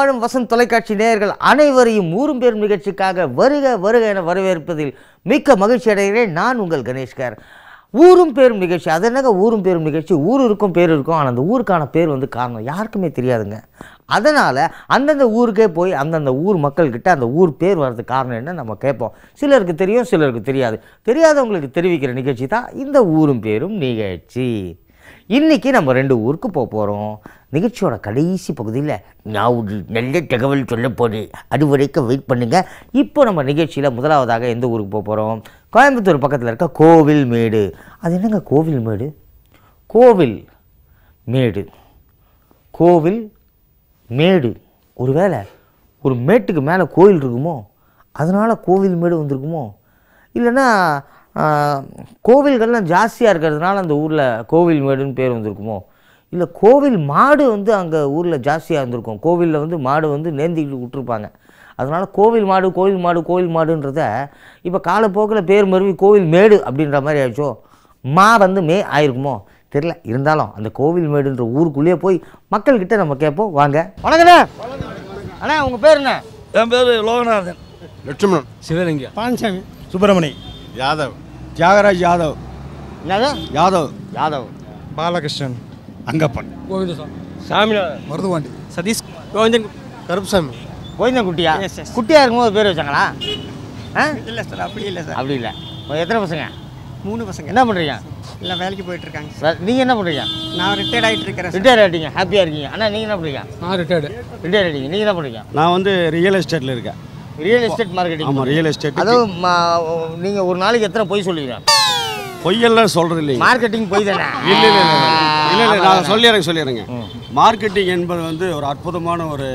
வாழும் வசந்த் தொலைக்காட்சி நேயர்கள் அனைவரையும் ஊரும் பேரும் நிகழ்ச்சிக்காக வருக வருக என வரவேற்பதில் மிக்க மகிழ்ச்சி அடைகிறேன் நான் உங்கள் கணேஷ்கர் ஊரும் பேரும் நிகழ்ச்சி அது என்னங்க ஊரும் பேரும் நிகழ்ச்சி ஊர் இருக்கும் பேர் இருக்கும் ஆனால் அந்த ஊருக்கான பேர் வந்து காரணம் யாருக்குமே தெரியாதுங்க அதனால் அந்தந்த ஊருக்கே போய் அந்தந்த ஊர் மக்கள்கிட்ட அந்த ஊர் பேர் வர்றதுக்கு காரணம் என்ன நம்ம கேட்போம் சிலருக்கு தெரியும் சிலருக்கு தெரியாது தெரியாதவங்களுக்கு தெரிவிக்கிற நிகழ்ச்சி தான் இந்த ஊரும் பேரும் நிகழ்ச்சி இன்னைக்கு நம்ம ரெண்டு ஊருக்கு போக போகிறோம் நிகழ்ச்சியோட கடைசி பகுதியில் நான் ஒரு நல்ல தகவல் சொல்ல போகிறேன் அது வரைக்கும் வெயிட் பண்ணுங்க இப்போ நம்ம நிகழ்ச்சியில் முதலாவதாக எந்த ஊருக்கு போக போகிறோம் கோயம்புத்தூர் பக்கத்தில் இருக்க கோவில் மேடு அது என்னங்க கோவில் மேடு கோவில் மேடு கோவில் மேடு ஒருவேளை ஒரு மேட்டுக்கு மேலே கோயில் இருக்குமோ அதனால் கோவில் மேடு வந்திருக்குமோ இல்லைன்னா ஆ, கோவில்கள்லாம் ஜாஸ்தியாக இருக்கிறதுனால அந்த ஊரில் கோவில் மேடுன்னு பேர் வந்திருக்குமோ இல்லை கோவில் மாடு வந்து அங்கே ஊரில் ஜாஸ்தியாக இருந்திருக்கும் கோவிலில் வந்து மாடு வந்து நேர்ந்திக்கிட்டு விட்டுருப்பாங்க அதனால் கோவில் மாடு கோவில் மாடு கோவில் மாடுன்றத இப்போ காலப்போக்கில் பேர் மருவி கோவில் மேடு அப்படின்ற மாதிரி ஆயிடுச்சோ மா வந்து மே ஆயிருக்குமோ தெரில இருந்தாலும் அந்த கோவில் மேடுன்ற ஊருக்குள்ளேயே போய் மக்கள்கிட்ட நம்ம கேட்போம் வாங்க வணக்கண்ணே அண்ணா உங்கள் பேர் என்ன என் பேர் லோகநாதன் லட்சுமணன் சிவலிங்கம் பான்சாமி சுப்பிரமணி யாதவ் தியாகராஜ் யாதவ் என்னது யாதவ் யாதவ் பாலகிருஷ்ணன் அங்கப்பன் சாமிநாதன் மருதுவாண்டி சதீஷ் கோவிந்தன் கருப்புசாமி கோவிந்தன் குட்டியா Yes, yes. குட்டியாக இருக்கும்போது பேர் வச்சாங்களா ஆ இல்லை சார் அப்படி இல்லை சார் அப்படி இல்லை எத்தனை பசங்க மூணு பசங்க என்ன பண்ணுறீங்க இல்லை வேலைக்கு போயிட்டு இருக்காங்க நீங்கள் என்ன பண்ணுறீங்க நான் ரிட்டையர்ட் ஆகிட்டு இருக்கிறேன் சார் ரிட்டையர் ஆகிட்டீங்க ஹாப்பியாக இருக்கீங்க அண்ணா நீங்கள் என்ன பண்ணுறீங்க நான் ரிட்டையர்டு ரிட்டையர் ஆகிட்டீங்க நீங்கள் என்ன பண்ணுறீங்க நான் வந்து ரியல் எஸ்டேட்டில் இருக்கேன் ரியல் எஸ்டேட் மார்க்கெட்டிங் ஆமாம் ரியல் எஸ்டேட் அதுவும் நீங்கள் ஒரு நாளைக்கு எத்தனை பொய் சொல்லுவீங்க பொய்யெல்லாம் சொல்கிறது இல்லைங்க மார்க்கெட்டிங் பொய் தானே இல்லை இல்லை இல்லை இல்லை இல்லை நான் சொல்லிடுறேன் சொல்லிடுறேங்க மார்க்கெட்டிங் என்பது வந்து ஒரு அற்புதமான ஒரு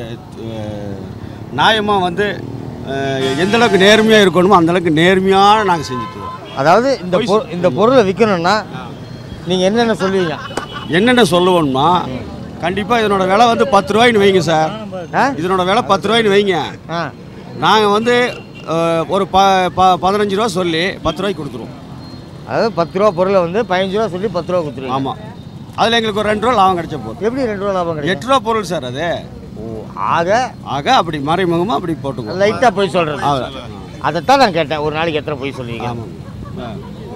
நியாயமாக வந்து அஹ், எந்த அளவுக்கு நேர்மையாக இருக்கணுமோ அந்த அளவுக்கு நேர்மையாக நாங்கள் செஞ்சுட்டு வரோம் அதாவது இந்த பொ- இந்த பொருளை விற்கணும்னா நீங்கள் என்னென்ன சொல்லுவீங்க என்னென்ன சொல்லுவோம்னா கண்டிப்பாக இதனோட விலை வந்து பத்து ரூபாய்ன்னு வைங்க சார் ஆ இதனோட விலை பத்து ரூபாய்ன்னு வைங்க ஆ நாங்கள் வந்து அஹ், ஒரு ப ப பதினஞ்சு ரூபா சொல்லி பத்து ரூபாய்க்கு கொடுத்துருவோம் அதாவது பத்து ரூபா பொருளை வந்து பதினஞ்சு ரூபா சொல்லி பத்து ரூபா கொடுத்துருவீங்க ஆமாம் அதில் எங்களுக்கு ஒரு ரெண்டு ரூபா லாபம் கிடைச்ச போதும் எப்படி ரெண்டு ரூபா லாபம் கிடைக்கும் எட்டு ரூபா பொருள் சார் அது ஓ ஆக ஆக அப்படி மறைமுகமாக அப்படி போட்டுக்குவோம் லைட்டாக போய் சொல்கிறது அவ்வளோ. அதைத்தான் நான் கேட்டேன் ஒரு நாளைக்கு எத்தனை பொய் சொல்லுவீங்க ஆமாம் ஆ.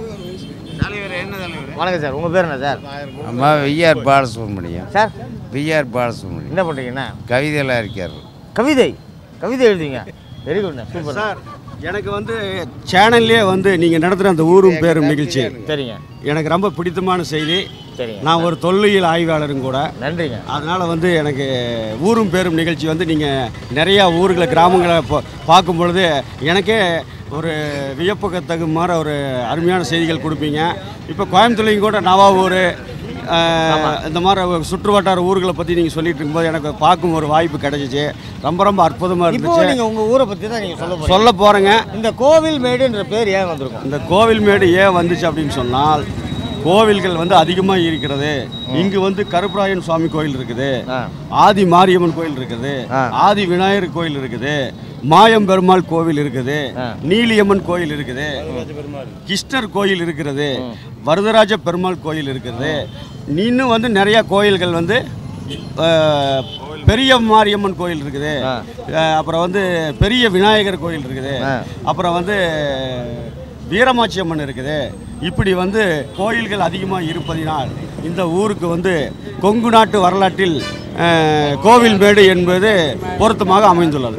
வணக்கம் சார் உங்கள் பேர் என்ன சார் அம்மா VR Balasubramaniam sir VR Balasubramaniam என்ன பண்ணுறீங்கண்ணா கவிதையெல்லாம் இருக்கார் கவிதை கவிதை எழுதிங்க வெரி குட்ண்ணா சூப்பர் சார் எனக்கு வந்து சேனல்லே வந்து நீங்கள் நடத்துகிற அந்த ஊரும் பேரும் நிகழ்ச்சி சரிங்க எனக்கு ரொம்ப பிடித்தமான செய்தி சரிங்க நான் ஒரு தொல்லியல் ஆய்வாளரும் கூட நன்றிங்க அதனால் வந்து எனக்கு ஊரும் பேரும் நிகழ்ச்சி வந்து நீங்கள் நிறையா ஊர்களை கிராமங்களை பா- பார்க்கும் பொழுது எனக்கே ஒரு வியப்புக்கத்தகு மாதிரி ஒரு அருமையான செய்திகள் கொடுப்பீங்க இப்போ கோயம்புத்தூர்லையும் கூட நவாவூர் அஹ், இந்த மாதிரி ஒரு சுற்று வட்டார ஊர்களை பற்றி நீங்கள் சொல்லிட்டு இருக்கும்போது எனக்கு பார்க்கும் ஒரு வாய்ப்பு கிடைச்சிச்சு ரொம்ப ரொம்ப அற்புதமாக இப்போ இருந்துச்சு நீங்கள் உங்கள் ஊரை பற்றி தான் நீங்கள் சொல்ல போகிறீங்க சொல்ல போகிறேங்க இந்த கோவில் மேடுன்ற பேர் ஏன் வந்திருக்கும் இந்த கோவில் மேடு ஏன் வந்துச்சு அப்படின்னு சொன்னால் கோவில்கள் வந்து அதிகமாக இருக்கிறது இங்கு வந்து கருப்பராயன் சுவாமி கோயில் இருக்குது ஆ ஆதி மாரியம்மன் கோயில் இருக்குது ஆ. ஆதி விநாயகர் கோயில் இருக்குது மாயம் பெருமாள் கோவில் இருக்குது ஆ. நீலியம்மன் கோயில் இருக்குது கிருஷ்ணர் கோயில் இருக்கிறது வரதராஜ பெருமாள் கோயில் இருக்கிறது இன்னும் வந்து நிறைய கோயில்கள் வந்து அஹ், பெரிய மாரியம்மன் கோயில் இருக்குது ஆ. அஹ், அப்புறம் வந்து பெரிய விநாயகர் கோயில் இருக்குது ஆ. அப்புறம் வந்து வீரமாச்சி அம்மன் இருக்குது இப்படி வந்து கோயில்கள் அதிகமாக இருப்பதினால் இந்த ஊருக்கு வந்து கொங்கு நாட்டு வரலாற்றில் அஹ், கோவில் மேடு என்பது பொருத்தமாக அமைந்துள்ளது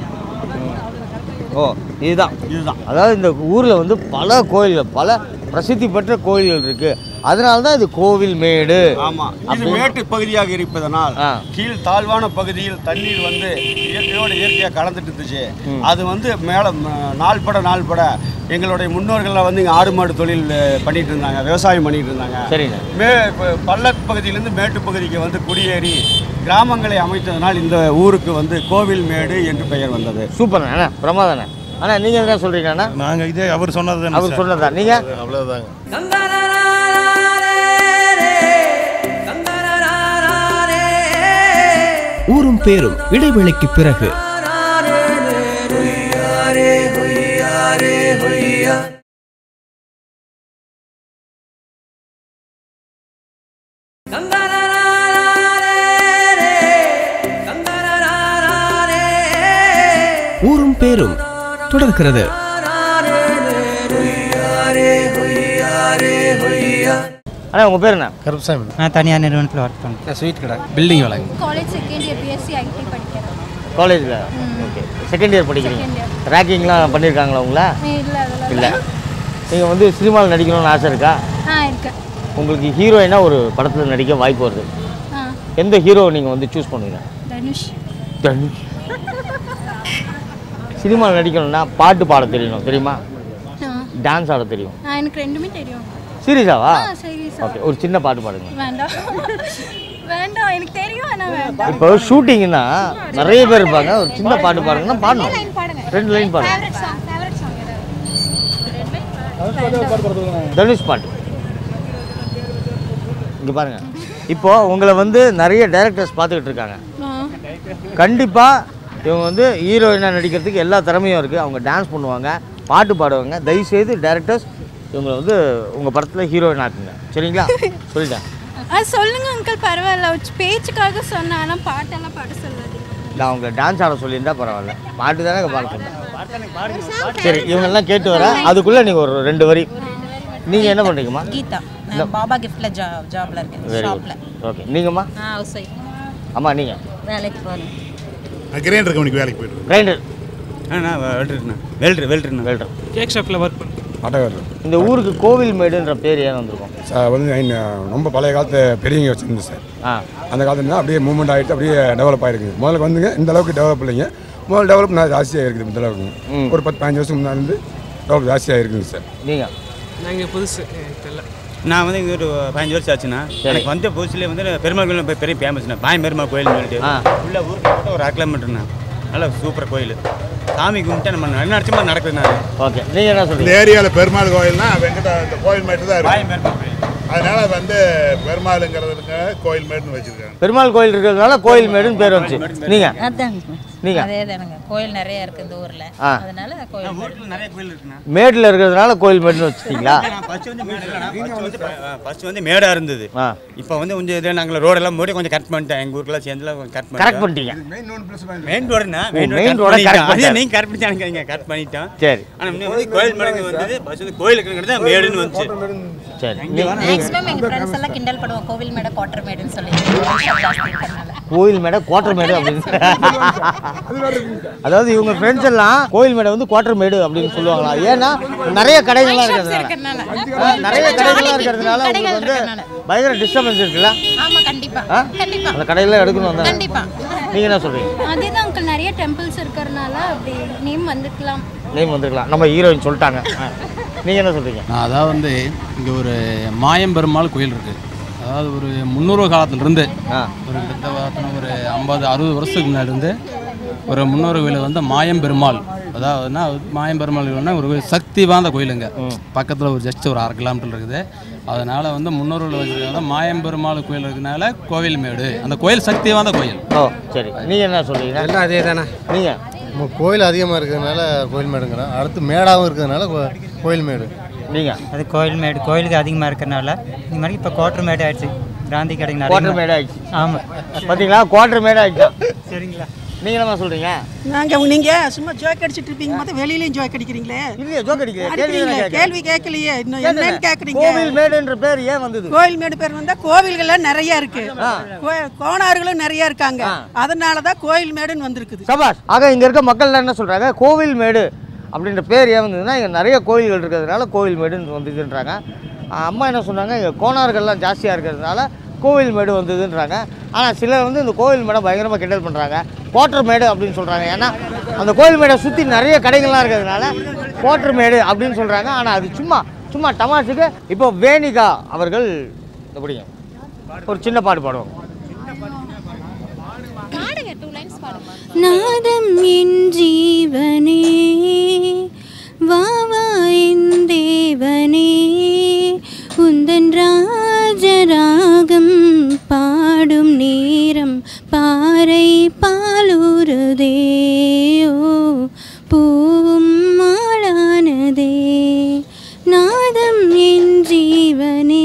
ஓ இதுதான் இதுதான் அதாவது இந்த ஊரில் வந்து பல கோயில்கள் பல பிரசித்தி பெற்ற கோயில்கள் இருக்குது அதனால தான் இது கோவில் மேடு ஆமாம் இது மேட்டு பகுதியாக இருப்பதனால் ஆ. கீழ் தாழ்வான பகுதியில் தண்ணீர் வந்து இயற்கையோடு இயற்கையாக கலந்துட்டு இருந்துச்சு அது வந்து மேலே நாள்பட நாள்பட எங்களுடைய முன்னோர்கள்லாம் வந்து இங்கே ஆடு மாடு தொழில் அஹ், பண்ணிட்டு இருந்தாங்க விவசாயம் பண்ணிட்டு இருந்தாங்க சரிங்க மே ப- பள்ளப் பகுதியிலேருந்து மேட்டு பகுதிக்கு வந்து குடியேறி கிராமங்களை அமைத்ததனால் இந்த ஊருக்கு வந்து கோவில் மேடு என்று பெயர் வந்தது சூப்பர்ண்ணா அண்ணா பிரமாதண்ணா அண்ணா நீங்கள் என்ன சொல்கிறீங்க அண்ணா நாங்கள் இதே அவர் சொன்னது அவர் சொன்னதா நீங்கள் ஊரும் பேரும் இடைவேளைக்கு பிறகு கந்தரரரரரே, கந்தரரரரரே, தொடர்கிறது அண்ணா உங்கள் பேர் என்ன கருப்புசாமி நான் தனியார் நிறுவனத்தில் ஒர்க் பண்ணுறேன் ஸ்வீட் கடை பில்டிங் வேலை college second year BSc IT படிக்கிறேன் காலேஜில் ஓகே செகண்ட் இயர் படிக்கிறீங்க Second ரேக்கிங்லாம் பண்ணியிருக்காங்களா உங்களா இல்லை அதெல்லாம் இல்லை நீங்கள் வந்து சினிமாவில் நடிக்கணும்னு ஆசை இருக்கா ஆ இருக்கேன் உங்களுக்கு ஹீரோயினாக ஒரு படத்தில் நடிக்க வாய்ப்பு வருது ஆ எந்த ஹீரோ நீங்கள் வந்து சூஸ் பண்ணுவீங்க தனுஷ் தனுஷ் சினிமாவில் நடிக்கணும்னா பாட்டு பாட தெரியணும் தெரியுமா ஆ டான்ஸ் ஆட தெரியும் ஆ, எனக்கு ரெண்டுமே தெரியும் சீரியஸாவா ஆ சரி சார் ஓகே ஒரு சின்ன பாட்டு பாடுங்க வேண்டாம் வேண்டாம் எனக்கு தெரியும் ஆனால் வேண்டாம் இப்போ ஷூட்டிங்னா நிறைய பேர் இருப்பாங்க ஒரு சின்ன பாட்டு பாடுங்கன்னா பாடணும் லைன் பாடுங்க ரெண்டு லைன் பாடுங்க ஃபேவரட் சாங் ஃபேவரட் சாங் ஏதாவது தனுஷ் பாட்டு இங்கே பாருங்க இப்போ உங்களை வந்து நிறைய டைரக்டர்ஸ் பார்த்துக்கிட்டு இருக்காங்க கண்டிப்பாக இவங்க வந்து ஹீரோயினாக நடிக்கிறதுக்கு எல்லா திறமையும் இருக்குது அவங்க டான்ஸ் பண்ணுவாங்க பாட்டு பாடுவாங்க தயவுசெய்து டேரக்டர்ஸ் இவங்களை வந்து உங்கள் படத்தில் ஹீரோயின் ஆக்குங்க சரிங்களா சொல்லிட்டேன் ஆ சொல்லுங்க அங்கிள் பரவாயில்ல ஒரு பேச்சுக்காக சொன்னேன் ஆனால் பாட்டெல்லாம் பாட சொல்லாதீங்க நான் உங்களை டான்ஸ் ஆட சொல்லியிருந்தா பரவாயில்ல பாட்டு தானே பாட சொன்னேன் சரி இவங்கெல்லாம் கேட்டு வரேன் அதுக்குள்ளே நீங்கள் ஒரு ரெண்டு வரி நீங்கள் என்ன பண்ணுறீங்கம்மா கீதா நான் பாபா கிஃப்ட்ல ஜாப் ஜாப்ல இருக்கேன் வெரி ஷாப்ல குட் ஓகே நீங்கம்மா நான் ஹவுஸ் ஒய்ஃப் அம்மா நீங்கள் வேலைக்கு போகிறேன் கிரைண்டர் கம்பெனிக்கு வேலைக்கு போயிட்டு கிரைண்டர் வெல்ட்ருண்ணா வெல்ட்ரு வெல்ட்ருண்ணா வெல்டர் கேக் ஷாப்பில் ஒர்க் பண்ணேன் ஆட்டோக்காரர் இந்த ஊருக்கு கோவில் மேடுன்ற பேர் ஏன் வந்திருக்கும் சார் வந்து ஐ- ரொம்ப பழைய காலத்து பெரியவங்க வச்சுருந்து சார் ஆ அந்த காலத்துல அப்படியே மூவ்மெண்ட் ஆகிட்டு அப்படியே டெவலப் ஆகிருக்கு முதல்ல வந்துங்க இந்த அளவுக்கு டெவலப் இல்லைங்க முதல்ல டெவலப் நான் ஜாஸ்தியாக இருக்குது இந்த அளவுக்கு ஒரு பத்து பதினஞ்சு வருஷம் முன்னாடி இருந்து டெவலப் ஜாஸ்தியாக இருக்குங்க சார் நீங்கள் நான் இங்கே புதுசு எனக்கு தெரியல நான் வந்து இங்கே ஒரு பதினஞ்சு வருஷம் ஆச்சுண்ணா எனக்கு வந்த புதுசுலேயே வந்து பெருமாள் கோயில் பெ- பெரிய ஃபேமஸ்ண்ணா பாயம் பெருமாள் கோயில்னு சொல்லிட்டு ஆ. உள்ள ஊருக்கு மட்டும் ஒரு அரை கிலோமீட்டர்ண்ணா நல்ல சூப்பர் கோயில் சாமி கும்பிட்டு நம்ம நினச்ச மாதிரி நடக்குதுண்ணா அது. ஓகே நீங்கள் என்ன இந்த சொல்றீங்க ஏரியாவில் பெருமாள் கோயில்னா வெங்கட இந்த கோயில் மேட்டு தான் பாயம் இருக்கு பெருமாள் கோயில் அதனால வந்து பெருமாளுங்கிறதுக்கு கோயில் மேட்டுன்னு வச்சிருக்காங்க பெருமாள் கோயில் இருக்கிறதுனால கோயில் மேடுன்னு பேர் வந்துச்சு நீங்கள் அதாங்க நீங்க? அதே தானுங்க கோயில் நிறைய இருக்கு இந்த ஊர்ல ஆ. அதனால கோயில் ஊருக்குள்ள நிறைய கோயில் இருக்குண்ணா மேட்டில் இருக்கிறதுனால கோயில் மேடுன்னு வச்சுட்டீங்களா ஃபர்ஸ்ட் வந்து மேடு இல்லைண்ணா ஃபர்ஸ்ட் வந்து ஃபர்ஸ்ட் வந்து மேடாக இருந்தது ஆ இப்போ வந்து கொஞ்சம் இது நாங்கள் ரோடெல்லாம் மூடி கொஞ்சம் கரெக்ட் பண்ணிட்டேன் எங்கள் ஊருக்குலாம் சேர்ந்துலாம் கரெக்ட் கரெக்ட் பண்ணிட்டேன் பண்ணிட்டீங்க மெயின் ரோடுண்ணா ஓ, மெயின் main ரோடு road அ correct கரெக்ட் பண்ணிட்டேன் அதே பண்ணிட்டேன். நீங்கள் கரெக்ட் பண்ணி எனக்கு கரெக்ட் பண்ணிட்டோம் சரி ஆனால் முன்ன வந்து கோயில் மடங்கு வந்தது பஸ் வந்து கோயிலுக்குங்கிறது தான் மேடுன்னு வந்துச்சு சரி நீ- நீங்க மேக்ஸிமம் எங்க ஃப்ரெண்ட்ஸ் எல்லாம் கிண்டல் பண்ணுவோம் கோவில் மேடை குவார்டர் மேடுன்னு சொல்லி ஜாஸ்தி இருக்கறனால கோயில் மேடை குவார்டர் மேடு அப்படின்னு அதாவது இவங்க ஃப்ரெண்ட்ஸ் எல்லாம் கோயில் மேடை வந்து குவார்டர் மேடு அப்படின்னு சொல்லுவாங்களா ஏன்னா நிறைய கடைகள்லாம் இருக்கிறதுனால ஆ, நிறைய கடைகள்லாம் இருக்கிறதுனால உங்களுக்கு வந்து பயங்கர டிஸ்டர்பன்ஸ் இருக்குல்ல ஆமா கண்டிப்பா ஆ? கண்டிப்பா அந்த கடையில எடுக்கணும் வந்தாங்க கண்டிப்பா நீங்க என்ன சொல்றீங்க அதே தான் அங்கிள் நிறைய டெம்பிள்ஸ் இருக்கிறனால அப்படி நேம் வந்துக்கலாம் நேம் வந்துருக்கலாம் நம்ம ஹீரோயின் சொல்லிட்டாங்க ஆ. நீங்க என்ன சொல்றீங்க நான் அதாவது வந்து இங்கே ஒரு மாயம்பெருமாள் கோயில் இருக்குது அதாவது ஒரு முன்னூறு காலத்துலேருந்து ஆ ஒரு கிட்ட பார்த்தோன்னா ஒரு ஐம்பது அறுபது வருஷத்துக்கு முன்னாடி இருந்து ஒரு முன்னோர் கோயில் வந்து மாயம்பெருமாள் அதாவதுன்னா மாயம்பெருமாள் கோயில்னா ஒரு சக்தி வாய்ந்த கோயிலுங்க பக்கத்தில் ஒரு ஜஸ்ட் ஒரு அரை கிலோமீட்டர் இருக்குது அதனால் வந்து முன்னோர்கள் வச்சுருக்காங்க மாயம்பெருமாள் கோயில் இருக்கனால கோவில் மேடு அந்த கோயில் சக்தி வாய்ந்த கோயில் ஓ சரி நீங்க என்ன சொல்றீங்க எல்லாம் அதே தானே நீங்க நம்ம கோயில் அதிகமாக இருக்கிறதுனால கோயில் மேடுங்கிறோம் அடுத்து மேடாகவும் இருக்கிறதுனால கோ- கோயில் மேடு நீங்க அது கோயில் மேடு கோயிலுக்கு அதிகமாக இருக்கிறனால இந்த மாதிரி இப்போ குவார்டர் மேடு ஆயிடுச்சு கிராந்தி கடைக்கு குவார்டர் மேடு ஆயிடுச்சு ஆமாம் பாத்தீங்களா குவார்டர் மேடு ஆயிடுச்சு சரிங்களா நீங்க என்ன சொல்றீங்க நாங்க நீங்க சும்மா ஜோக் அடிச்சிட்டு இருப்பீங்க பார்த்தா வெளியிலயும் ஜோக் அடிக்கிறீங்களே இல்லையா ஜோக் அடிக்கல கேள்வி அடிக்கிறீங்களே தானே கேள்வி கேட்கலையே இன்னும் என்னன்னு கேக்குறீங்க கோவில் மேடுன்ற பேர் ஏன் வந்தது கோயில் மேடு பேர் வந்தா கோவில்கள் நிறைய இருக்கு கோ- கோணார்களும் நிறைய இருக்காங்க அதனாலதான் கோயில் மேடுன்னு வந்திருக்குது சபாஷ் ஆக இங்க இருக்க மக்கள் என்ன சொல்றாங்க கோவில் மேடு அப்படின்ற பேர் ஏன் வந்ததுன்னா இங்க நிறைய கோயில்கள் இருக்கிறதுனால கோவில் மேடுன்னு வந்ததுன்றாங்க ஆஹ் அம்மா என்ன சொன்னாங்க இங்க கோணார்கள்லாம் ஜாஸ்தியாக இருக்கிறதுனால கோவில் மேடு வந்ததுன்றாங்க ஆனால் சிலர் வந்து இந்த கோவில் மேடை பயங்கரமாக கிண்டல் பண்ணுறாங்க கோட்டர் மேடு அப்படின்னு சொல்கிறாங்க ஏன்னா அந்த கோவில் மேடை சுற்றி நிறைய கடைகள்லாம் இருக்கிறதுனால கோட்டர் மேடு அப்படின்னு சொல்கிறாங்க ஆனால் அது சும்மா சும்மா டமாசுக்கு இப்போ வேணிகா அவர்கள் எப்படிங்க ஒரு சின்ன பாட்டு பாடுவோம் நாதம் என் ஜீவனே வாவா என் தேவனே உந்தன் ராஜராகம் பாடும் நேரம் பாறை பாலுருதே ஓ பூவும் மாளானதே நாதம் என் ஜீவனே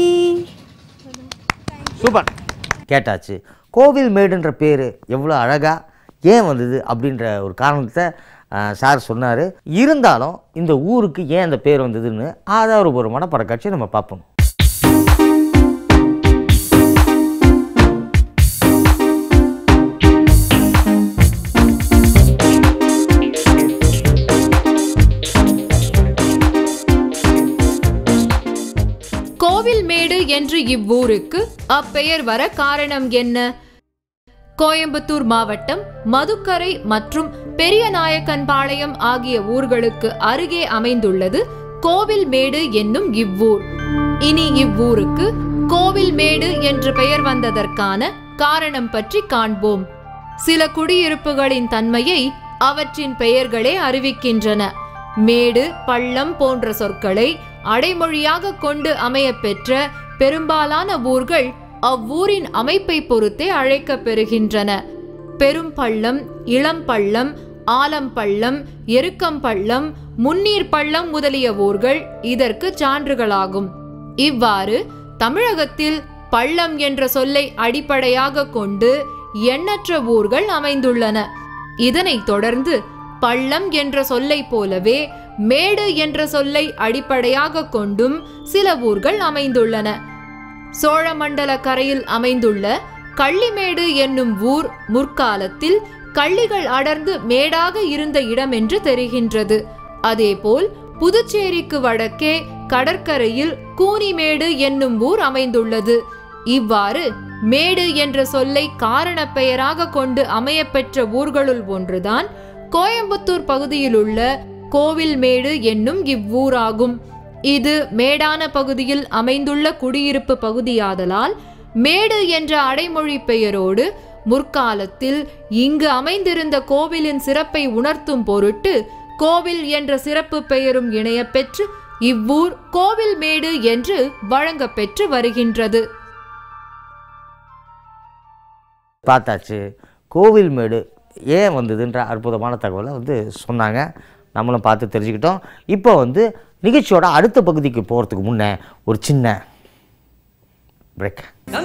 சூப்பர் கேட்டாச்சு கோவில் மேடுன்ற பேர் எவ்வளோ அழகாக ஏன் வந்தது அப்படின்ற ஒரு காரணத்தை சார் சொன்னார் இருந்தாலும் இந்த ஊருக்கு ஏன் அந்த பேர் வந்ததுன்னு ஆதாரபூர்வமான பட காட்சியை நம்ம பார்ப்போம் கோவில்மேடு என்று இவ்வூருக்கு அப்பெயர் வர காரணம் என்ன கோயம்புத்தூர் மாவட்டம் மதுக்கரை மற்றும் பெரியநாயக்கன்பாளையம் ஆகிய ஊர்களுக்கு அருகே அமைந்துள்ளது கோவில்மேடு என்னும் இவ்வூர் இனி இவ்வூருக்கு கோவில்மேடு என்று பெயர் வந்ததற்கான காரணம் பற்றி காண்போம் சில குடியிருப்புகளின் தன்மையை அவற்றின் பெயர்களே அறிவிக்கின்றன மேடு பள்ளம் போன்ற சொற்களை அடைமொழியாக கொண்டு அமையப் பெற்ற பெரும்பாலான ஊர்கள் அவ்வூரின் அமைப்பை பொறுத்தே அழைக்கப் பெறுகின்றன பெரும் பள்ளம் இளம் பள்ளம் ஆலம் பள்ளம் எருக்கம் பள்ளம் முன்னீர் பள்ளம் முதலிய ஊர்கள் இதற்கு சான்றுகளாகும் இவ்வாறு தமிழகத்தில் பள்ளம் என்ற சொல்லை அடிப்படையாக கொண்டு எண்ணற்ற ஊர்கள் அமைந்துள்ளன இதனைத் தொடர்ந்து பள்ளம் என்ற சொல்லைப் போலவே மேடு என்ற சொல்லை அடிப்படையாக கொண்டும் சில ஊர்கள் அமைந்துள்ளன சோழமண்டல கரையில் அமைந்துள்ள கள்ளிமேடு என்னும் ஊர் முற்காலத்தில் கள்ளிகள் அடர்ந்து மேடாக இருந்த இடம் என்று தெரிகின்றது அதேபோல் புதுச்சேரிக்கு வடக்கே கடற்கரையில் கூனிமேடு என்னும் ஊர் அமைந்துள்ளது இவ்வாறு மேடு என்ற சொல்லை காரணப் பெயராக கொண்டு அமையப்பெற்ற ஊர்களுள் ஒன்றுதான் கோயம்புத்தூர் பகுதியிலுள்ள கோவில்மேடு என்னும் இவ்வூராகும் இது மேடான பகுதியில் அமைந்துள்ள குடியிருப்பு பகுதியாதலால் மேடு என்ற அடைமொழி பெயரோடு முற்காலத்தில் இங்கு அமைந்திருந்த கோவிலின் சிறப்பை உணர்த்தும் பொருட்டு கோவில் என்ற சிறப்பு பெயரும் இணையப்பெற்று இவ்வூர் கோவில்மேடு என்று வழங்கப்பெற்று வருகின்றது பார்த்தாச்சு கோவில்மேடு ஏன் வந்ததுன்ற அற்புதமான தகவலை வந்து சொன்னாங்க நம்மளும் பார்த்து தெரிஞ்சுக்கிட்டோம் இப்போ வந்து நிகழ்ச்சியோட அடுத்த பகுதிக்கு போகிறதுக்கு முன்னே ஒரு சின்ன பிரேக்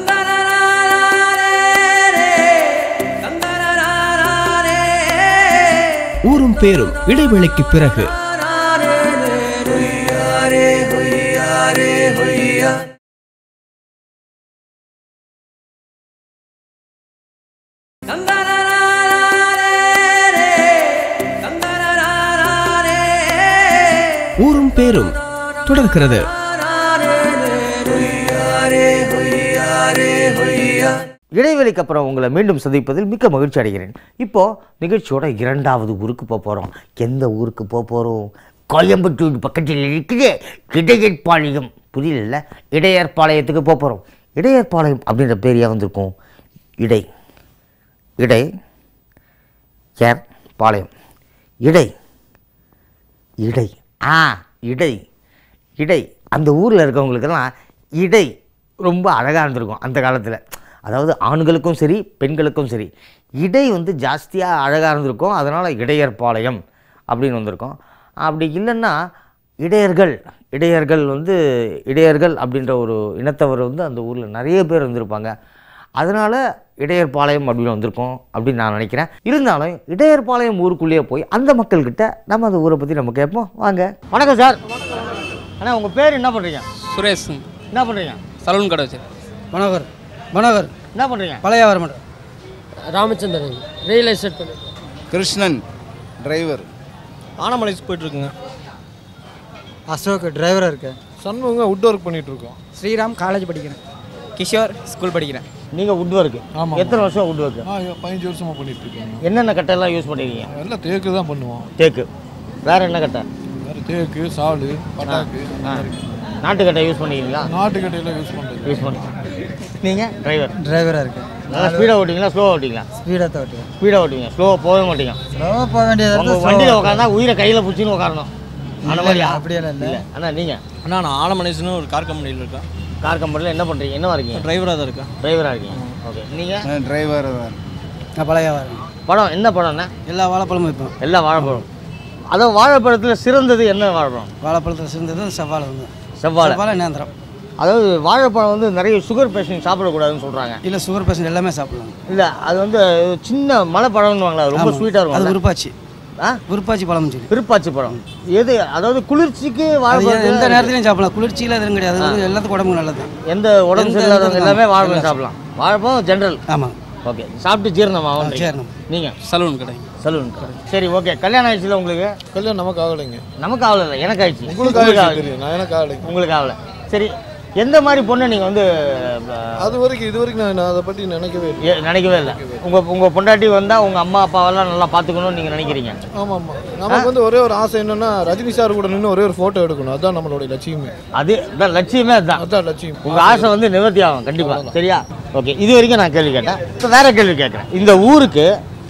ஊரும் பேரும் இடைவேளைக்கு பிறகு ஊரும் பேரும் தொடர்கிறது இடைவெளிக்கு அப்புறம் உங்களை மீண்டும் சந்திப்பதில் மிக்க மகிழ்ச்சி அடைகிறேன் இப்போ நிகழ்ச்சியோட இரண்டாவது ஊருக்கு போக போகிறோம் எந்த ஊருக்கு போக போகிறோம் கோயம்புத்தூர் பக்கத்தில் இருக்குது இடையற்பாளையம் புரியல இடையற்பாளையத்துக்கு போக போகிறோம் இடையற்பாளையம் அப்படின்ற பேர் ஏன் வந்திருக்கும் இடை இடை ஏர் பாளையம் இடை இடை ஆ இடை இடை அந்த ஊரில் இருக்கவங்களுக்கெல்லாம் இடை ரொம்ப அழகாக இருந்திருக்கும் அந்த காலத்தில் அதாவது ஆண்களுக்கும் சரி பெண்களுக்கும் சரி இடை வந்து ஜாஸ்தியாக அழகாக இருந்திருக்கும் அதனால் இடையர்பாளையம் அப்படின்னு வந்திருக்கும் அப்படி இல்லைன்னா இடையர்கள் இடையர்கள் வந்து இடையர்கள் அப்படின்ற ஒரு இனத்தவர் வந்து அந்த ஊரில் நிறைய பேர் இருந்திருப்பாங்க அதனால் இடையர்பாளையம் அப்படின்னு வந்திருக்கோம் அப்படின்னு நான் நினைக்கிறேன் இருந்தாலும் இடையர்பாளையம் ஊருக்குள்ளேயே போய் அந்த மக்கள்கிட்ட நம்ம அந்த ஊரை பற்றி நம்ம கேட்போம் வாங்க வணக்கம் சார் அண்ணா உங்கள் பேர் என்ன பண்ணுறீங்க சுரேஷ் என்ன பண்ணுறீங்க சலூன் கடை வச்சு மனோகர் மனோகர் என்ன பண்ணுறீங்க பழைய வியாபாரம் ராமச்சந்திரன் ரியல் எஸ்டேட் பண்ணி கிருஷ்ணன் டிரைவர் ஆனமலைக்கு போயிட்டுருக்குங்க அசோக் டிரைவராக இருக்கேன் சண்முகங்க வுட் ஒர்க் பண்ணிட்டு இருக்கோம் ஸ்ரீராம் காலேஜ் படிக்கிறேன் கிஷோர் ஸ்கூல் படிக்கிறேன் நீங்கள் வுட் ஒர்க்கு ஆமாம். எத்தனை வருஷம் வுட் ஒர்க்கு பதினஞ்சு வருஷமா பண்ணிட்டு இருக்கேன் என்னென்ன கட்டையெல்லாம் யூஸ் பண்ணிருக்கீங்க எல்லாம் தேக்கு தான் பண்ணுவோம் தேக்கு வேற என்ன கட்டை வேறு தேக்கு சாலு பட்டாக்கு ஆ. நாட்டு கட்டை யூஸ் பண்ணிக்கிறீங்களா நாட்டு கட்டையெல்லாம் யூஸ் பண்ணுறது யூஸ் பண்ணி நீங்கள் டிரைவர் டிரைவராக இருக்கேன் நல்லா ஸ்பீடாக ஓட்டிங்களா ஸ்லோவாக ஓட்டிங்களா ஸ்பீடாக தான் ஓட்டுவேன் ஸ்பீடாக ஓட்டுவீங்க ஸ்லோவாக போகவே மாட்டீங்க ஸ்லோவாக போக வேண்டியது உங்கள் வண்டியில் உட்காந்தா உயிரை கையில் பிடிச்சின்னு உட்காரணும் அந்த இல்ல, மாதிரியா இல்ல, அப்படியெல்லாம் இல்ல. இல்லை அண்ணா நீங்கள் அண்ணா நான் ஆலமனேஸ்னு ஒரு கார் கம்பெனியில் இருக்கேன் கார் கம்பெனியில் என்ன பண்ணுறீங்க என்னவா இருக்கீங்க டிரைவராக தான் இருக்கேன் டிரைவராக இருக்கீங்க ஓகே நீங்கள் டிரைவர் தான் நான் பழைய வியாபாரம் படம் என்ன படம்ண்ணா எல்லா வாழைப்பழமும் வைப்போம் எல்லா வாழைப்பழம் அதான் வாழைப்பழத்தில் சிறந்தது என்ன வாழைப்பழம் வாழைப்பழத்தில் சிறந்தது செவ்வாழை வந்து செவ்வாழை செவ்வாழை நேந்திரம் அதாவது வாழைப்பழம் வந்து நிறைய சுகர் பேஷண்ட் சாப்பிடக்கூடாதுன்னு சொல்கிறாங்க இல்லை சுகர் பேஷண்ட் எல்லாமே சாப்பிடலாம் இல்லை அது வந்து சின்ன மலைப்பழம்னு வாங்களா ரொம்ப ஆமா. ஸ்வீட்டாக இருக்கும் அது விருப்பாச்சு ஆ விருப்பாச்சி பழம் சொல்லி விருப்பாச்சி பழம் எது அதாவது குளிர்ச்சிக்கு அது வாழைப்பழம் எந்த நேரத்துலையும் சாப்பிடலாம் குளிர்ச்சியில் எதுவும் கிடையாது அது வந்து எல்லாத்துக்கும் உடம்புக்கு நல்லது தான் எந்த உடம்பு எந்த சரியில்லாதவங்க எந்த எல்லாமே வாழைப்பழம் எல்லாம் சாப்பிடலாம் வாழைப்பழம் ஜென்ரல் ஆமாம் ஓகே சாப்பிட்டு ஜீரணம் ஆகும் ஜீரணம். நீங்கள் சலூன் கடை சலூன் சரி ஓகே கல்யாணம் ஆயிடுச்சுல உங்களுக்கு கல்யாணம் நமக்கு ஆகலைங்க நமக்கு ஆகல இல்லை எனக்கு ஆயிடுச்சு உங்களுக்கு ஆயிடுச்சு தெரியும் நான் எனக்கு ஆகலைங்க உங்களுக்கு ஆகல சரி எந்த மாதிரி பொண்ணை நீங்கள் வந்து அது வரைக்கும் இது வரைக்கும் நான் நான் அதை பற்றி நினைக்கவே இல்லை ஏ- நினைக்கவே இல்லை உங்கள் உங்கள் பொண்டாட்டி வந்தால் உங்கள் அம்மா அப்பாவெல்லாம் நல்லா பார்த்துக்கணும்னு நீங்கள் நினைக்கிறீங்க ஆமாம் ஆமாம் நமக்கு வந்து ஒரே ஒரு ஆசை என்னன்னா ரஜினி சார் கூட நின்று ஒரே ஒரு ஃபோட்டோ எடுக்கணும் அதுதான் நம்மளுடைய லட்சியமே அது அதான் லட்சியமே அதுதான் அதான் லட்சியம் உங்கள் ஆசை வந்து நிவர்த்தி ஆகும் கண்டிப்பாக சரியா ஓகே இது வரைக்கும் நான் கேள்வி கேட்டேன் இப்போ வேற கேள்வி கேட்குறேன் இந்த ஊருக்கு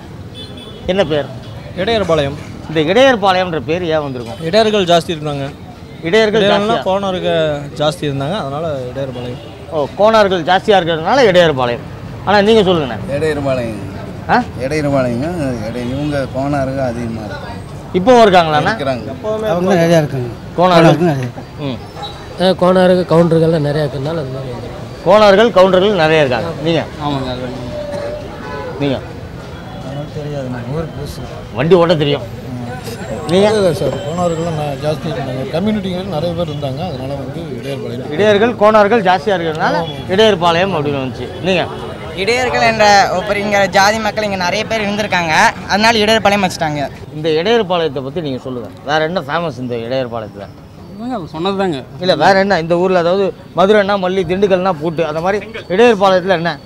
என்ன பேர் இடையர்பாளையம் இந்த இடையர்பாளையம்ன்ற பேர் ஏன் வந்திருக்கும் இடையர்கள் ஜாஸ்தி இருந்தாங்க இடையர்கள் இடையர்கள்னா ஜாஸ்தியா? கோணருக்கு ஜாஸ்தி இருந்தாங்க அதனால இடையர்பாளையம் ஓ கோணார்கள் ஜாஸ்தியாக இருக்கிறதுனால இடையர்பாளையம் ஆனால் நீங்கள் சொல்லுங்கண்ணே இடையிருபாளையம் ஆ இடையிருபாளையங்க இடை இவங்க கோணாருங்க அதிகமாக இருக்கும் இப்போவும் இருக்காங்களாண்ணா இருக்கிறாங்க அவங்க நிறையா இருக்காங்க கோணார்கள் நிறைய ம் கோனாருக்கு கவுண்டர்கள்லாம் நிறையா இருக்கிறதுனால அந்த மாதிரி வந்து கோணார்கள் கவுண்டர்கள் நிறைய இருக்காங்க நீங்கள் ஆமாங்க அது நீங்கள் தெரியாது நான் ஊருக்கு புதுசு வண்டி ஓட்ட தெரியும் நீங்கள் இல்லை சார் போனவர்கள்லாம் நான் ஜாஸ்தி இருந்தாங்க கம்யூனிட்டிகள் நிறைய பேர் இருந்தாங்க அதனால வந்து இடையர்பாளையம் இடையர்கள் கோணார்கள் ஜாஸ்தியாக இருக்கிறதுனால இடையர்பாளையம் அப்படின்னு வந்துச்சு நீங்கள் இடையர்கள் என்ற ஒப்பரிங்கிற ஜாதி மக்கள் இங்கே நிறைய பேர் இருந்திருக்காங்க அதனால இடையர்பாளையம் வச்சுட்டாங்க இந்த இடையர்பாளையத்தை பற்றி நீங்கள் சொல்லுங்கள் வேற என்ன ஃபேமஸ் இந்த இடையர்பாளையத்தில் சொன்னது தாங்க இல்லை வேற என்ன இந்த ஊரில் அதாவது மதுரைன்னா மல்லி திண்டுக்கல்னா பூட்டு அந்த மாதிரி இடையர்பாளையத்தில் என்ன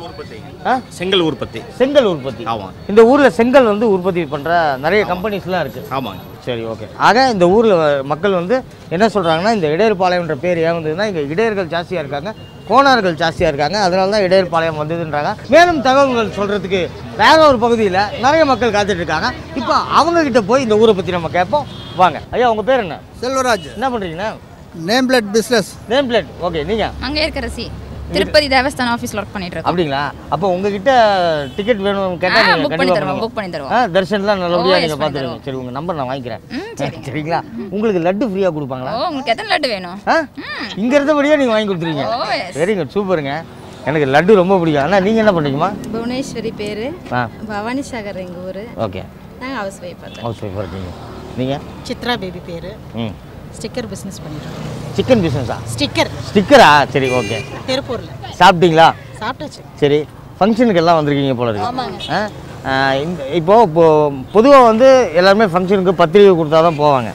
ஆ செங்கல் உற்பத்தி செங்கல் உற்பத்தி ஆமாம் இந்த ஊரில் செங்கல் வந்து உற்பத்தி பண்ணுற நிறைய கம்பெனிஸ்லாம் இருக்குது ஆமாங்க சரி ஓகே ஆக இந்த ஊரில் மக்கள் வந்து என்ன சொல்கிறாங்கன்னா இந்த இடையர்பாளையம்ன்ற பேர் ஏன் வந்ததுன்னா இங்கே இடையர்கள் ஜாஸ்தியாக இருக்காங்க கோணார்கள் ஜாஸ்தியாக இருக்காங்க அதனால தான் இடையர்பாளையம் வந்ததுன்றாங்க மேலும் தகவல்கள் சொல்கிறதுக்கு வேற ஒரு பகுதியில் நிறைய மக்கள் காத்துட்டு இருக்காங்க இப்போ அவங்க கிட்ட போய் இந்த ஊரை பற்றி நம்ம கேட்போம் வாங்க ஐயா உங்கள் பேர் என்ன செல்வராஜ் என்ன பண்ணுறீங்கண்ணா name plate business name plate okay நீங்கள் அங்கே இருக்கிற சி திருப்பதி தேவஸ்தான ஆஃபீஸில் ஒர்க் பண்ணிட்டு இருக்கோம் அப்படிங்களா அப்போ உங்ககிட்ட டிக்கெட் வேணும் ஆ, கேட்டால் நீங்கள் book பண்ணி கண்டிப்பாக தருவோம், பண்ணுவோம். book பண்ணி தருவோம். ஆ தர்ஷன்லாம் நல்லபடியாக ஓ, yes, நீங்கள் பண்ணி பார்த்துருங்க சரி உங்கள் நம்பர் நான் வாங்கிக்கிறேன் சரிங்க. சரிங்களா உங்களுக்கு லட்டு ஃப்ரீயாக கொடுப்பாங்களா ஓ உங்களுக்கு எத்தனை லட்டு வேணும் ஆ இங்கே இருந்தபடியே நீங்கள் வாங்கி கொடுத்துருங்க ஓ, yes. சரிங்க சூப்பருங்க எனக்கு லட்டு ரொம்ப பிடிக்கும் ஆனால் நீங்கள் என்ன பண்ணுறீங்கம்மா புவனேஸ்வரி பேர் ஆ பவானி சாகர் எங்கள் ஊர் ஓகே நாங்கள் ஹவுஸ் ஒய்ஃப் பார்த்தோம் ஹவுஸ் ஒய்ஃபாக இருக்கீங்க நீங்கள் சித்ரா பேபி பேர் ம் ஸ்டிக்கர் பிஸ்னஸ் பண்ணிட்டு சிக்கன் பிஸ்னஸா ஸ்டிக்கர் ஸ்டிக்கரா சரி ஓகே திருப்பூரில் சாப்பிட்டீங்களா சாப்பிட்டாச்சு சரி ஃபங்க்ஷனுக்கு எல்லாம் வந்திருக்கீங்க போல இருக்கு ஆமாங்க. ஆ? ஆ, இந்த இப்போ இப்போ பொதுவாக வந்து எல்லாருமே ஃபங்க்ஷனுக்கு பத்திரிகை கொடுத்தா தான் போவாங்க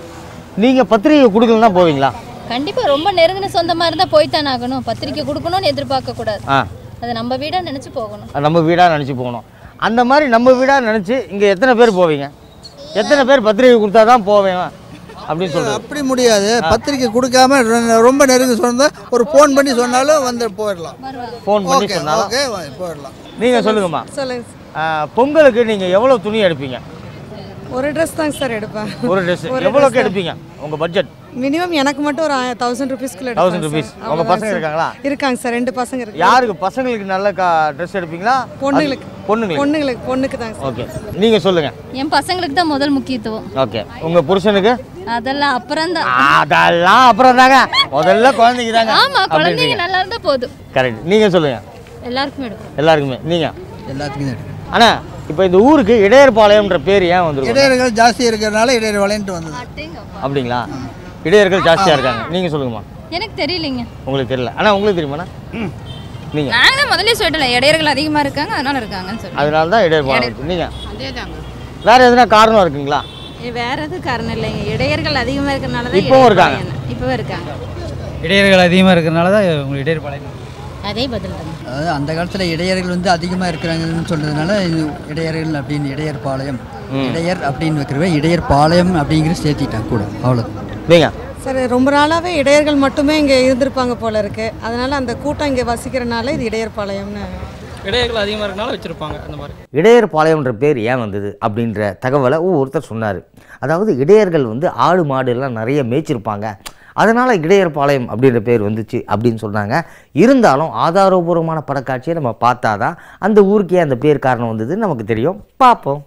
நீங்கள் பத்திரிகை கொடுக்கலன்னா போவீங்களா கண்டிப்பாக ரொம்ப நெருங்கின சொந்தமாக இருந்தால் போய்த்தானே ஆகணும் பத்திரிக்கை கொடுக்கணும்னு எதிர்பார்க்க கூடாது ஆ அது நம்ம வீடாக நினச்சி போகணும் அது நம்ம வீடாக நினச்சி போகணும் அந்த மாதிரி நம்ம வீடாக நினச்சி இங்கே எத்தனை பேர் போவீங்க எத்தனை பேர் பத்திரிகை கொடுத்தா தான் போவேன் அப்படின்னு சொல்கிறது அப்படி முடியாது பத்திரிக்கை கொடுக்காம ரொ- ரொம்ப நெருங்கி சொன்னா ஒரு ஃபோன் பண்ணி சொன்னாலும் வந்து போயிடலாம் ஃபோன் பண்ணி ஓகே சொன்னாலும் ஓகே போயிடலாம் நீங்கள் சொல்லுங்கம்மா சொல்லுங்க ஆ, பொங்கலுக்கு நீங்கள் எவ்வளோ துணி எடுப்பீங்க ஒரு ட்ரெஸ் தாங்க சார் எடுப்பேன் ஒரு ட்ரெஸ் ஒரு எவ்வளோக்கு dress எடுப்பீங்க உங்கள் பட்ஜெட் மினிமம் எனக்கு மட்டும் ஒரு தௌசண்ட் ருபீஸ்க்குள்ள தௌசண்ட் ருபீஸ் உங்கள் பசங்க இருக்காங்களா இருக்காங்க சார் ரெண்டு பசங்க இருக்காங்க யாருக்கு பசங்களுக்கு நல்ல கா ட்ரெஸ் எடுப்பீங்களா பொண்ணுங்களுக்கு பொண்ணுங்களுக்கு பொண்ணுங்களுக்கு பொண்ணுக்கு தாங்க சார் ஓகே நீங்கள் சொல்லுங்கள் என் பசங்களுக்கு தான் முதல் முக்கியத்துவம் ஓகே உங்கள் புருஷனுக்கு அதெல்லாம் அப்புறம் தான் அதெல்லாம் அப்புறம் தாங்க முதல்ல குழந்தைக்கு தாங்க ஆமா குழந்தைங்க நல்லா இருந்தால் போதும் கரெக்ட் நீங்கள் சொல்லுங்கள் எல்லாருக்குமே எடுக்கும் எல்லாருக்குமே நீங்கள் எல்லாத்துக்கும் தான் அண்ணா இப்போ இந்த ஊருக்கு இடையர்பாளையம்ன்ற பேர் ஏன் வந்துருக்கு இடையர்கள் ஜாஸ்தி இருக்கிறதுனால இடையர் வளையன்ட்டு வந்தது அப்படிங்களா இடையர்கள் ஜாஸ்தியாக இருக்காங்க நீங்கள் சொல்லுங்கம்மா எனக்கு தெரியலைங்க உங்களுக்கு தெரியல அண்ணா உங்களுக்கு தெரியுமாண்ணா நீங்கள் நாங்கள் தான் முதல்ல சொல்லிட்டோம் இடையர்கள் அதிகமாக இருக்காங்க அதனால இருக்காங்கன்னு சொல்லி அதனால தான் இடையர்பாளையம் நீங்கள் அதே தாங்க வேறு எதுனா காரணம் இருக்குங்களா வேற எதுவும் காரணம் இல்லைங்க இடையர்கள் அதிகமாக இருக்கிறனால தான் இப்பவும் இருக்காங்க. இப்போவும் இருக்காங்க இடையர்கள் அதிகமாக இருக்கிறனால தான் உங்களுக்கு இடையர்பாளையம் அதே பதில் தான் அதாவது அந்த காலத்தில் இடையர்கள் வந்து அதிகமாக இருக்கிறாங்கன்னு சொல்றதுனால இது இடையர்கள் அப்படின்னு இடையர் பாளையம் இடையர் அப்படின்னு வைக்கிறவ இடையர் பாளையம் அப்படிங்கிறது சேர்த்திட்டாங்க கூட அவ்வளோ நீங்கள் சார் ரொம்ப நாளாவே இடையர்கள் மட்டுமே இங்கே இருந்திருப்பாங்க போல இருக்கு அதனால அந்த கூட்டம் இங்கே வசிக்கிறனால இது இடையர்பாளையம்னு இடையர்கள் அதிகமாக இருக்கனால வச்சுருப்பாங்க அந்த மாதிரி இடையர்பாளையம்ன்ற பேர் ஏன் வந்தது அப்படின்ற தகவலை ஒருத்தர் சொன்னார் அதாவது இடையர்கள் வந்து ஆடு மாடு எல்லாம் நிறைய மேய்ச்சிருப்பாங்க அதனால் இடையர்பாளையம் அப்படின்ற பேர் வந்துச்சு அப்படின்னு சொன்னாங்க இருந்தாலும் ஆதாரபூர்வமான படக்காட்சியை நம்ம பார்த்தா தான் அந்த ஊருக்கே அந்த பேர் காரணம் வந்ததுன்னு நமக்கு தெரியும் பார்ப்போம்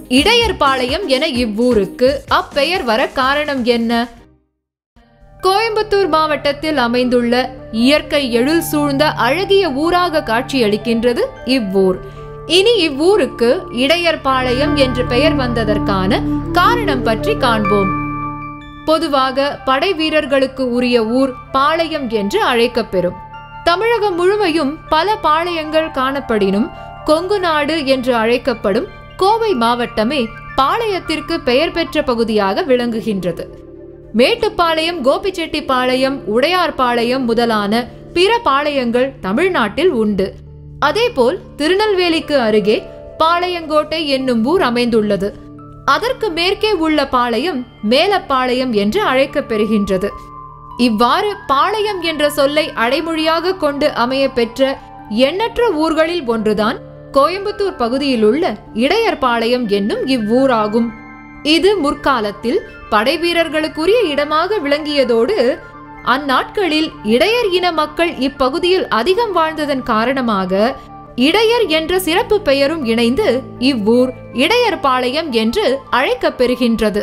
இடையர்பாளையம் என இவ்வூருக்கு அப்பெயர் வர காரணம் என்ன கோயம்புத்தூர் மாவட்டத்தில் அமைந்துள்ள இயற்கை எழில் சூழ்ந்த அழகிய ஊராக காட்சியளிக்கின்றது இவ்வூர் இனி இவ்வூருக்கு இடையர்பாளையம் என்று பெயர் வந்ததற்கான காரணம் பற்றி காண்போம் பொதுவாக படை வீரர்களுக்கு உரிய ஊர் பாளையம் என்று அழைக்கப்பெறும் தமிழகம் முழுமையும் பல பாளையங்கள் காணப்படினும் கொங்கு நாடு என்று அழைக்கப்படும் கோவை மாவட்டமே பாளையத்திற்கு பெயர் பெற்ற பகுதியாக விளங்குகின்றது மேட்டுப்பாளையம் கோபிச்செட்டிப்பாளையம் உடையார்பாளையம் முதலான பிற பாளையங்கள் தமிழ்நாட்டில் உண்டு அதேபோல் திருநெல்வேலிக்கு அருகே பாளையங்கோட்டை என்னும் ஊர் அமைந்துள்ளது அதற்கு மேற்கே உள்ள பாளையம் மேலப்பாளையம் என்று அழைக்கப்பெறுகின்றது இவ்வாறு பாளையம் என்ற சொல்லை அடைமொழியாக கொண்டு அமைய பெற்ற எண்ணற்ற ஊர்களில் ஒன்றுதான் கோயம்புத்தூர் பகுதியில் உள்ள இடையர்பாளையம் என்னும் இவ்வூராகும் இது முற்காலத்தில் படைவீரர்களுக்குரிய இடமாக விளங்கியதோடு அந்நாட்களில் இடையர் இன மக்கள் இப்பகுதியில் அதிகம் வாழ்ந்ததன் காரணமாக இடையர் என்ற சிறப்பு பெயரும் இணைந்து இவ்வூர் இடையர்பாளையம் என்று அழைக்கப்பெறுகின்றது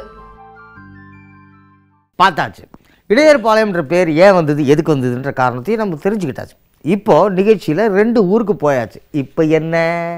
பார்த்தாச்சு இடையர்பாளையம்ன்ற பேர் ஏன் வந்தது எதுக்கு வந்ததுன்ற காரணத்தையும் நம்ம தெரிஞ்சுக்கிட்டாச்சு இப்போ நிகழ்ச்சியில் ரெண்டு ஊருக்கு போயாச்சு இப்போ என்ன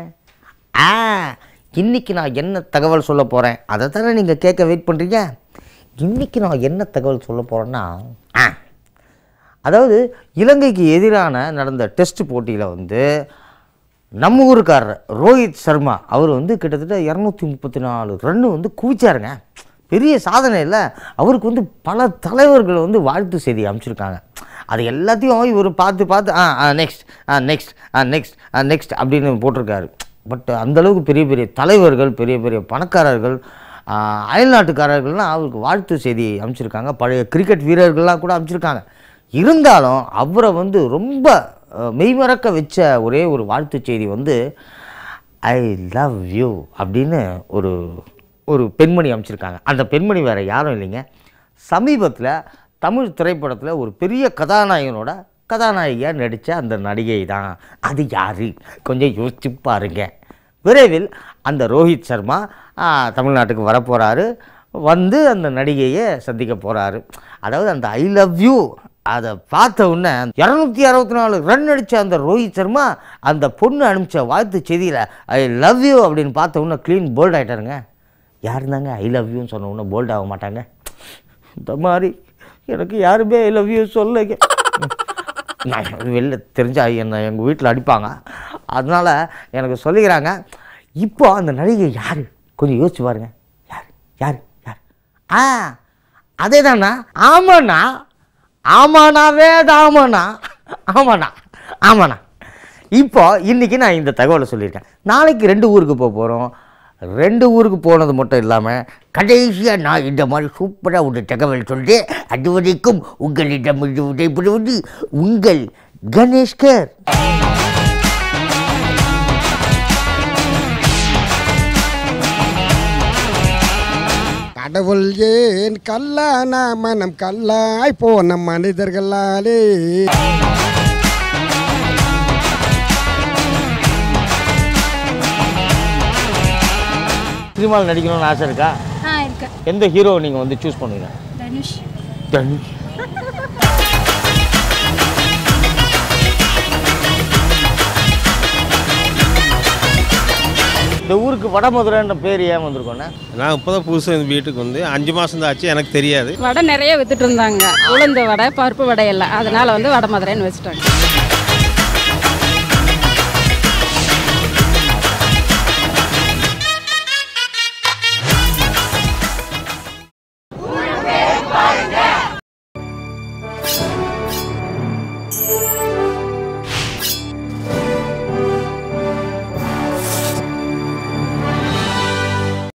ஆ இன்னைக்கு நான் என்ன தகவல் சொல்ல போகிறேன் அதை தானே நீங்கள் கேட்க வெயிட் பண்ணுறீங்க இன்னைக்கு நான் என்ன தகவல் சொல்ல போகிறேன்னா ஆ அதாவது இலங்கைக்கு எதிரான நடந்த டெஸ்ட் போட்டியில் வந்து நம்ம ஊருக்காரர் ரோஹித் சர்மா அவர் வந்து கிட்டத்தட்ட இரநூத்தி முப்பத்தி நாலு ரன்னு வந்து குவிச்சாருங்க பெரிய சாதனை இல்லை அவருக்கு வந்து பல தலைவர்கள் வந்து வாழ்த்து செய்தி அமைச்சிருக்காங்க அது எல்லாத்தையும் இவர் பார்த்து பார்த்து ஆ ஆ நெக்ஸ்ட் ஆ நெக்ஸ்ட் ஆ நெக்ஸ்ட் ஆ நெக்ஸ்ட் அப்படின்னு போட்டிருக்காரு பட் அந்தளவுக்கு பெரிய பெரிய தலைவர்கள் பெரிய பெரிய பணக்காரர்கள் ஆ, அயல்நாட்டுக்காரர்கள்லாம் அவருக்கு வாழ்த்து செய்தி அமைச்சிருக்காங்க பழைய கிரிக்கெட் வீரர்கள்லாம் கூட அமைச்சிருக்காங்க இருந்தாலும் அவரை வந்து ரொம்ப அஹ், மெய்மறக்க வச்ச ஒரே ஒரு வாழ்த்து செய்தி வந்து ஐ லவ் யூ அப்படின்னு ஒரு ஒரு பெண்மணி அமைச்சிருக்காங்க அந்த பெண்மணி வேறு யாரும் இல்லைங்க சமீபத்தில் தமிழ் திரைப்படத்தில் ஒரு பெரிய கதாநாயகனோட கதாநாயகியாக நடித்த அந்த நடிகை தான் அது யார் கொஞ்சம் யோசிச்சு பாருங்க விரைவில் அந்த ரோஹித் சர்மா ஆ, தமிழ்நாட்டுக்கு வரப்போகிறாரு வந்து அந்த நடிகையை சந்திக்க போகிறாரு அதாவது அந்த ஐ லவ் யூ அதை பார்த்த உடனே இரநூத்தி அறுபத்தி நாலு ரன் அடித்த அந்த ரோஹித் சர்மா அந்த பொண்ணு அனுப்பிச்ச வாழ்த்து செய்தியில் ஐ லவ் யூ அப்படின்னு பார்த்த உடனே க்ளீன் போல்ட் ஆகிட்டாருங்க யார் இருந்தாங்க ஐ லவ் யூன்னு சொன்ன உடனே போல்ட் ஆக மாட்டாங்க இந்த மாதிரி எனக்கு யாருமே ஐ லவ் யூ சொல்லுங்க நான் வெளில தெரிஞ்சா என்னை எங்கள் வீட்டில் அடிப்பாங்க அதனால் எனக்கு சொல்லிக்கிறாங்க இப்போ அந்த நடிகை யார் கொஞ்சம் யோசிச்சு பாருங்க யார் யார் யார் ஆ அதே தானா ஆமாண்ணா ஆமாண்ணாவே ஆமாண்ணா ஆமாண்ணா ஆமாண்ணா இப்போ இன்றைக்கி நான் இந்த தகவலை சொல்லியிருக்கேன் நாளைக்கு ரெண்டு ஊருக்கு போக போகிறோம் ரெண்டு ஊருக்கு போனது மட்டும் இல்லாமல் கடைசியாக நான் இந்த மாதிரி சூப்பராக ஒரு தகவல் சொல்லிட்டு அது வரைக்கும் உங்களிடம் விடைபெறுவது உங்கள் கணேஷ்கர் கடவுள் ஏன் கல்லான மனம் கல்லாய் போன மனிதர்களாலே சினிமாவில் நடிக்கணும்னு ஆசை இருக்கா ஆ இருக்கு எந்த ஹீரோ நீங்கள் வந்து சூஸ் பண்ணுவீங்க தனுஷ் தனுஷ் இந்த ஊருக்கு வடமதுரைன்ற பேர் ஏன் வந்திருக்கோண்ணே நான் இப்போ தான் புதுசாக இந்த வீட்டுக்கு வந்து அஞ்சு மாதம் தான் ஆச்சு எனக்கு தெரியாது வடை நிறைய வித்துட்டு இருந்தாங்க உளுந்து வடை பருப்பு வடை எல்லாம் அதனால வந்து வடை மதுரைன்னு வச்சுட்டாங்க